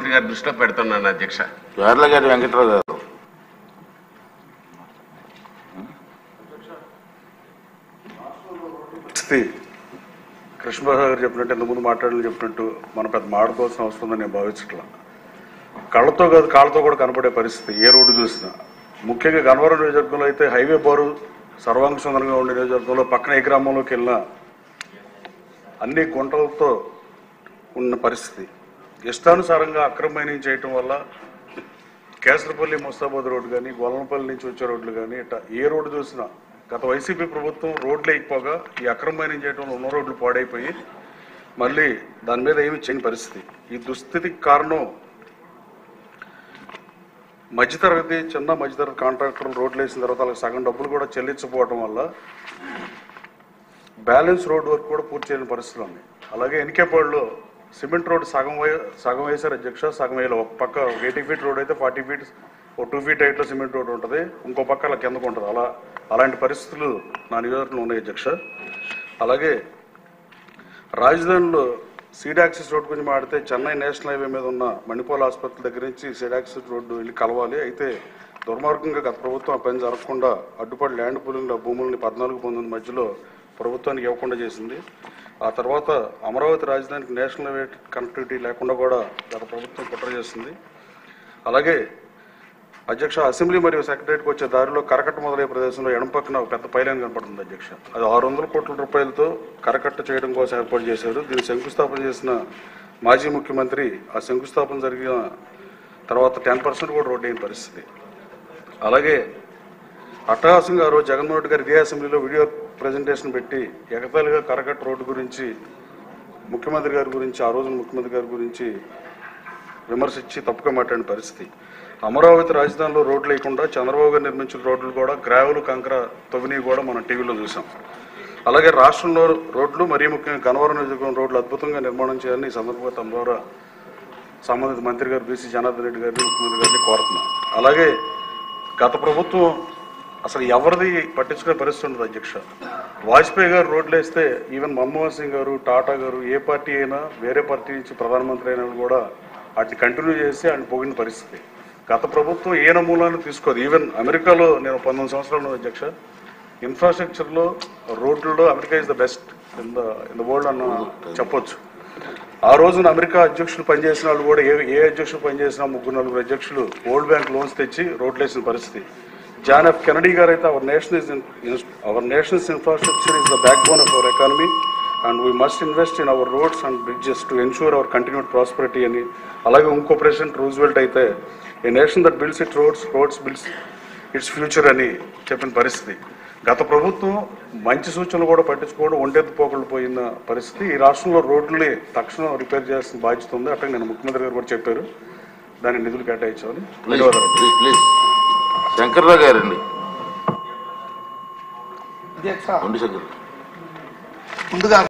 ముఖ్యమంత్రి గారి దృష్టిలో పెడుతున్నాను అధ్యక్ష యార్లగడ్డ వెంకట్రావు గారు పరిస్థితి కృష్ణబాబు గారు చెప్పినట్టు ఇంతకుముందు మాట్లాడాలని చెప్పినట్టు మనం పెద్ద మాడుకోవాల్సిన అవసరం ఉందని నేను భావించట్లా కళ్ళతో కాదు కాళ్ళతో కూడా కనపడే పరిస్థితి ఏ రోడ్డు చూసినా ముఖ్యంగా గన్నవరం నియోజకవర్గంలో అయితే హైవే బారు సర్వాంగ సుందరంగా ఉండే నియోజకవర్గంలో పక్కన ఏ గ్రామంలోకి వెళ్ళినా అన్ని గుంటలతో ఉన్న పరిస్థితి ఇష్టానుసారంగా అక్రమమైన చేయటం వల్ల కేసరపల్లి ముస్తాబాద్ రోడ్డు కానీ గొల్లనపల్లి నుంచి వచ్చే రోడ్లు కానీ ఇట్లా ఏ రోడ్డు చూసినా గత వైసీపీ ప్రభుత్వం రోడ్లు వేయకపోగా ఈ అక్రమమైన చేయటంలో ఉన్న రోడ్లు పాడైపోయి మళ్ళీ దాని మీద ఏమి చేయని పరిస్థితి ఈ దుస్థితికి కారణం మధ్యతరగతి చిన్న మధ్యతరగతి కాంట్రాక్టర్లు రోడ్లు వేసిన తర్వాత వాళ్ళకి సగం డబ్బులు కూడా చెల్లించకపోవడం వల్ల బ్యాలెన్స్ రోడ్ వర్క్ కూడా పూర్తి చేయని పరిస్థితులు ఉన్నాయి అలాగే ఎన్కేపాడులో సిమెంట్ రోడ్ సగం వే- సగం వేశారు అధ్యక్ష సగం వేయాలి ఒక పక్క ఎయిటీ ఫీట్ రోడ్ అయితే ఫార్టీ ఫీట్ ఒక టూ ఫీట్ హైట్లో సిమెంట్ రోడ్ ఉంటుంది ఇంకో పక్క అలా కిందకు ఉంటుంది అలా అలాంటి పరిస్థితులు నా నియోజకవర్గంలో ఉన్నాయి అధ్యక్ష అలాగే రాజధానిలో సీడ్ యాక్సిస్ రోడ్ గురించి మాడితే చెన్నై నేషనల్ హైవే మీద ఉన్న మణిపాల్ ఆసుపత్రి దగ్గర నుంచి సీడ్ యాక్సిస్ రోడ్డు వెళ్ళి కలవాలి అయితే దుర్మార్గంగా గత ప్రభుత్వం ఆ పని జరగకుండా అడ్డుపడి ల్యాండ్ పూలింగ్ భూములని పద్నాలుగు పంతొమ్మిది మధ్యలో ప్రభుత్వానికి ఇవ్వకుండా చేసింది ఆ తర్వాత అమరావతి రాజధానికి నేషనల్ హైవే కనెక్టివిటీ లేకుండా కూడా గత ప్రభుత్వం కుట్ర చేసింది అలాగే అధ్యక్ష అసెంబ్లీ మరియు సెక్రటరీకి వచ్చే దారిలో కరకట్ట మొదలయ్యే ప్రదేశంలో ఎడం పక్కన ఒక పెద్ద పైలైన్ కనపడుతుంది అధ్యక్ష అది ఆరు వందల కోట్ల రూపాయలతో కరకట్ట చేయడం కోసం ఏర్పాటు చేశారు దీన్ని శంకుస్థాపన చేసిన మాజీ ముఖ్యమంత్రి ఆ శంకుస్థాపన జరిగిన తర్వాత టెన్ పర్సెంట్ కూడా రోడ్డు అయిన పరిస్థితి అలాగే అట్టహాసంగా ఆ రోజు జగన్మోహన్ రెడ్డి గారు ఇదే అసెంబ్లీలో వీడియో ప్రజెంటేషన్ పెట్టి ఎగతాళిగా కరకట్ట రోడ్డు గురించి ముఖ్యమంత్రి గారి గురించి ఆ రోజున ముఖ్యమంత్రి గారి గురించి విమర్శించి తప్పుగా మాట్లాడిన పరిస్థితి అమరావతి రాజధానిలో రోడ్లు లేకుండా చంద్రబాబు గారు నిర్మించిన రోడ్లు కూడా గ్రావెల్ కంకర తవ్వినవి కూడా మనం టీవీలో చూసాం అలాగే రాష్ట్రంలో రోడ్లు మరీ ముఖ్యంగా గన్నవరం నియోజకవర్గం రోడ్లు అద్భుతంగా నిర్మాణం చేయాలని ఈ సందర్భంగా తమ ద్వారా సంబంధిత మంత్రి గారు బీసీ జనార్దన్ రెడ్డి గారిని ముఖ్యమంత్రి గారిని కోరుతున్నాం అలాగే గత ప్రభుత్వం అసలు ఎవరిది పట్టించుకునే పరిస్థితి ఉండదు అధ్యక్ష వాజ్పేయి గారు రోడ్లు వేస్తే ఈవెన్ మన్మోహన్ సింగ్ గారు టాటా గారు ఏ పార్టీ అయినా వేరే పార్టీ నుంచి ప్రధానమంత్రి అయినా కూడా వాటిని కంటిన్యూ చేసి ఆయన పోగిన పరిస్థితి గత ప్రభుత్వం ఏ నమూనాను తీసుకోదు ఈవెన్ అమెరికాలో నేను పంతొమ్మిది సంవత్సరాలు అధ్యక్ష ఇన్ఫ్రాస్ట్రక్చర్లో రోడ్లలో America is the best in the in the world అన్న చెప్పొచ్చు ఆ రోజున అమెరికా అధ్యక్షులు పనిచేసిన వాళ్ళు కూడా ఏ ఏ అధ్యక్షులు పనిచేసినా ముగ్గురు నలుగురు అధ్యక్షులు వరల్డ్ బ్యాంక్ లోన్స్ తెచ్చి రోడ్లు వేసిన పరిస్థితి జాన్ ఎఫ్ కెనడీ గారు అయితే our nation is our nationals infrastructure is the backbone of our economy and we must invest in our roads and bridges to ensure our continued prosperity అని అలాగే ఇంకో president Roosevelt అయితే a nation that builds it roads roads builds its future అని చెప్పిన పరిస్థితి గత ప్రభుత్వం మంచి సూచనలు కూడా పట్టించుకోవడం ఒంటెత్తు పోకళ్ళు పోయిన పరిస్థితి ఈ రాష్ట్రంలో రోడ్లని తక్షణం రిపేర్ చేయాల్సిన బాధ్యత ఉంది అట్లా నేను ముఖ్యమంత్రి గారు కూడా చెప్పారు దాని నిధులు కేటాయించామని ప్లీజ్ ధన్యవాదాలు ప్లీజ్ ప్లీజ్ శంకర్రావు గారండి అధ్యక్ష ఉండి శంకర్ ముందుగా